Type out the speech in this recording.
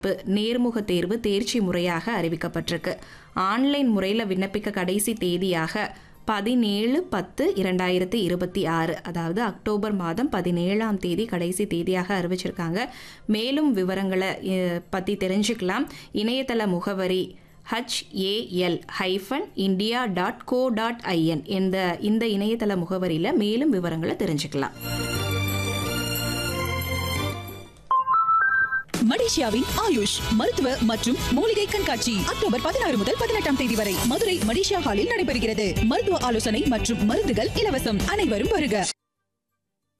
தேர்வு, நேர்முக தேர்வு தேர்ச்சி முறையாக அறிவிக்கப்பட்டிருக்கு ஆன்லைன் முறையில் விண்ணப்பிக்க கடைசி தேதியாக பதினேழு பத்து இரண்டாயிரத்தி இருபத்தி ஆறு அதாவது அக்டோபர் மாதம் பதினேழாம் தேதி கடைசி தேதியாக அறிவிச்சிருக்காங்க மேலும் விவரங்களை அஹ், பற்றி தெரிஞ்சுக்கலாம் இணையதள முகவரி HAL hyphen India dot co dot I N இந்த இந்த இணையதள முகவரியில் மேலும் விவரங்களை தெரிஞ்சுக்கலாம் மலேசியாவின் ஆயுஷ் மருத்துவ மற்றும் மூலிகை கண்காட்சி அக்டோபர் பதினாறு முதல் பதினெட்டாம் தேதி வரை மதுரை மலேசியா ஹாலில் நடைபெறுகிறது மருத்துவ ஆலோசனை மற்றும் மருந்துகள் இலவசம் அனைவரும் வருக